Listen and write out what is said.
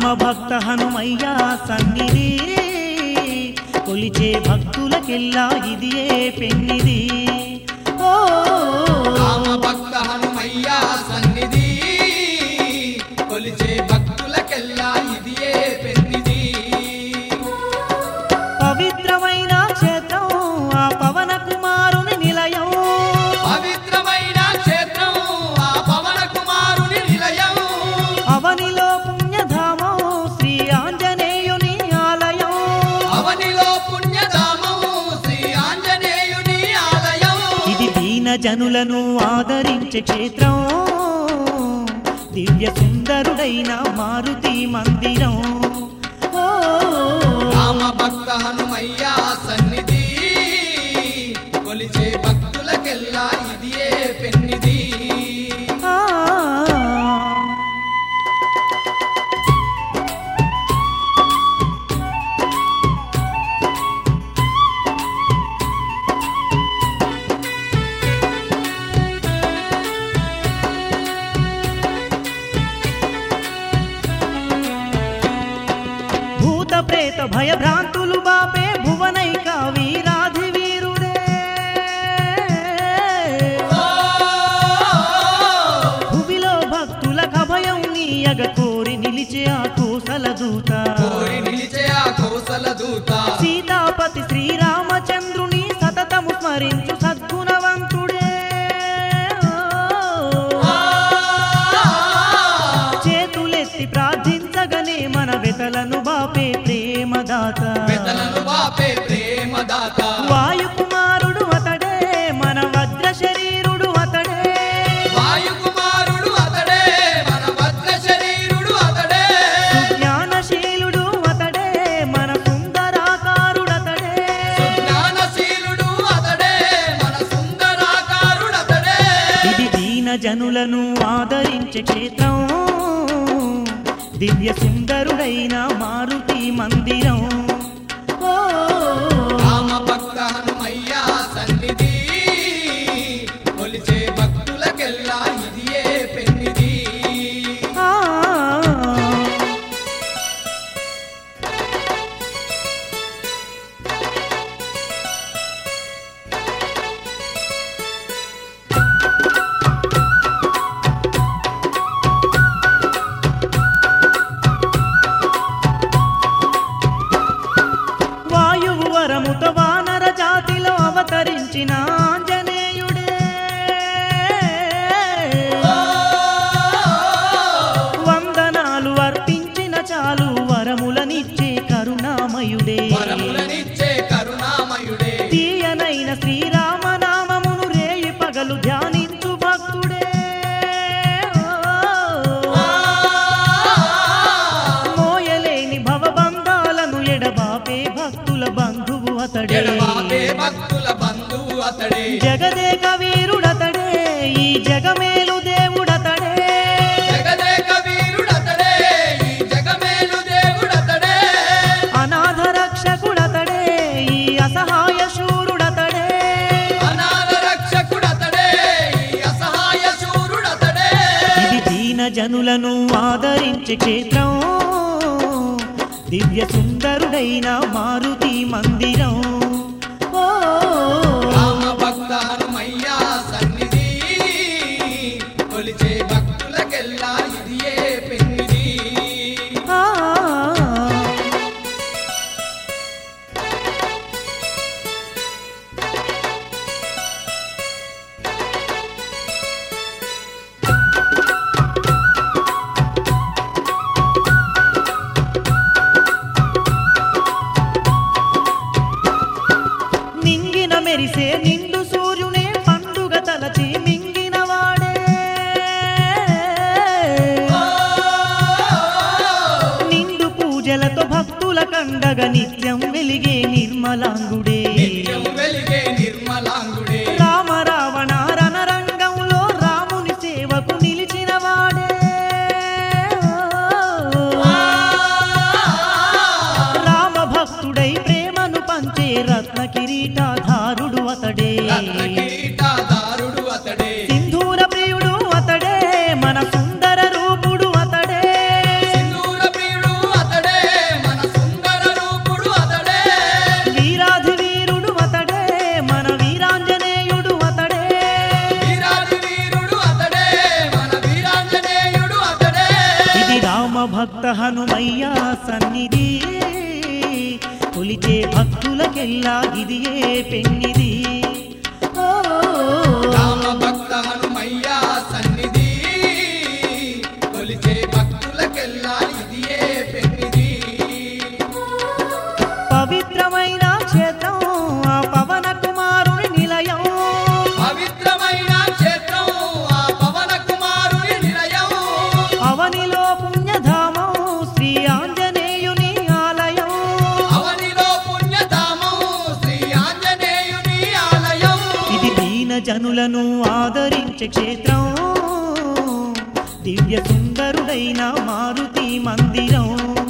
రామభక్త హనుమయ్య సన్నిధి కొలిచే భక్తులకెల్లా ఇదియే పెన్నిది ఓ రామ భక్త హనుమయ్య సన్నిధి కొలిచే భక్తులకెల్లా ఇదియే పెన్నిది పవిత్రమైన క్షేత్రం ఆ పవన కుమారుని నిలయం పవిత్రమైన క్షేత్రం ఆ పవన కుమారుని నిలయం అవనిలో పుణ్యధామం శ్రీ ఆంజనేయుని ఆలయం అవనిలో పుణ్యధామం శ్రీ ఆంజనేయుని ఆలయం ఇది దీన జనులను ఆదరించే క్షేత్రం దివ్య సుందరుడైన మారుతి మందిరం ఓ రామ భక్త హనుమయ్య సన్నిధి కొలిచే భక్తులకెల్లా ఇదియే పెన్నిది ఆ. భూత ప్రేత భయభ్రాంతులు బాపే భువనైక వీరాధి వీరుడే భువిలో భక్తులకు అభయం నీయగ కోరి నిలిచే ఆ కోసల దూత కోరి నిలిచే ఆ కోసల దూత సీతాపతి శ్రీరామచంద్రుని సతతము స్మరించు సద్గుణవంతుడే చేతులెత్తి ప్రార్థించగనే మన వెతలను బాపే ప్రేమదాత పెదలను బాపే ప్రేమదాత వాయుకుమారుడు అతడే మన వజ్ర శరీరుడు అతడే వాయుకుమారుడు అతడే మన భద్ర శరీరుడు అతడే జ్ఞానశీలుడు అతడే మన సుందరాకారుడు అతడే జ్ఞానశీలుడు అతడే మన సుందరాకారుడు అతడే ఇది దీన జనులను ఆదరించే క్షేత్రం దివ్య సుందరుడైన మారుతి మందిరం ఓ రామ భక్త హనుమయ్య సన్నిధి కొలిచే భక్తులకెల్లా ఇదియే పెన్నిది ఆ. వాయువు వరముత వానర జాతిలో అవతరించిన ఆంజనేయుడే వందనాలు అర్పించిన చాలు వరములనిచ్చే కరుణామయుడే వరములనిచ్చే కరుణామయుడే తీయనైన శ్రీరామనామమును రేయి పగలు ధ్యానించు భక్తుడే మోయలేని భవబంధాలను ఎడబాపే భక్తుల బంధువు అతడే ఎడబాపే భక్తుల బంధువు అతడే జగదేక వీరుడతడే ఈ జగమేలు దేవుడతడే జగదేక వీరుడతడే ఈ జగమేలు దేవుడతడే అనాథ రక్షకుడతడే ఈ అసహాయ శూరుడతడే అనాథ రక్షకుడతడే ఈ అసహాయ శూరుడతడే ఇది దీన జనులను ఆదరించే క్షేత్రం దివ్య సుందరుడైన మారుతి మందిరం ఓ రామ భక్త హనుమయ్య సన్నిధి కొలిచే భక్తులకెల్లా ఇదియే పెన్నిది ఆ. నింగిన మెరిసే నిండు సూర్యునే పండుగ తలచి మింగిన వాడే నిండు పూజలతో భక్తుల కండగ నిత్యం వెలిగే నిర్మలాంగుడే నిత్యం వెలిగే నిర్మలాంగుడే రామ రావణ రణరంగంలో రాముని సేవకు నిలిచిన వాడే రామ భక్తుడై ప్రేమను పంచే రత్న కిరీటాధారుడు అతడే రత్న కిరీటదారుడు అతడే సింధూర ప్రియుడు అతడే మన సుందర రూపుడు అతడే సింధూర ప్రియుడు భక్త హనుమయ్య సన్నిధి కొలిచే భక్తులకెల్లా ఇదియే పెన్నిది ఓ, రామ భక్త హనుమయ్య సన్నిధి కొలిచే భక్తులకెల్లా ఇదియే పెన్నిది పవిత్రమైన క్షేత్రం ఆ పవన కుమారుని నిలయం పవిత్రమైన క్షేత్రం ఆ పవన కుమారుని నిలయం అవనిలో పుణ్యధామం శ్రీ ఆంజనేయుని ఆలయం అవనిలో పుణ్యధామం శ్రీ ఆంజనేయుని ఆలయం ఇది దీన జనులను ఆదరించే క్షేత్రం దివ్య సుందరుడైన మారుతి మందిరం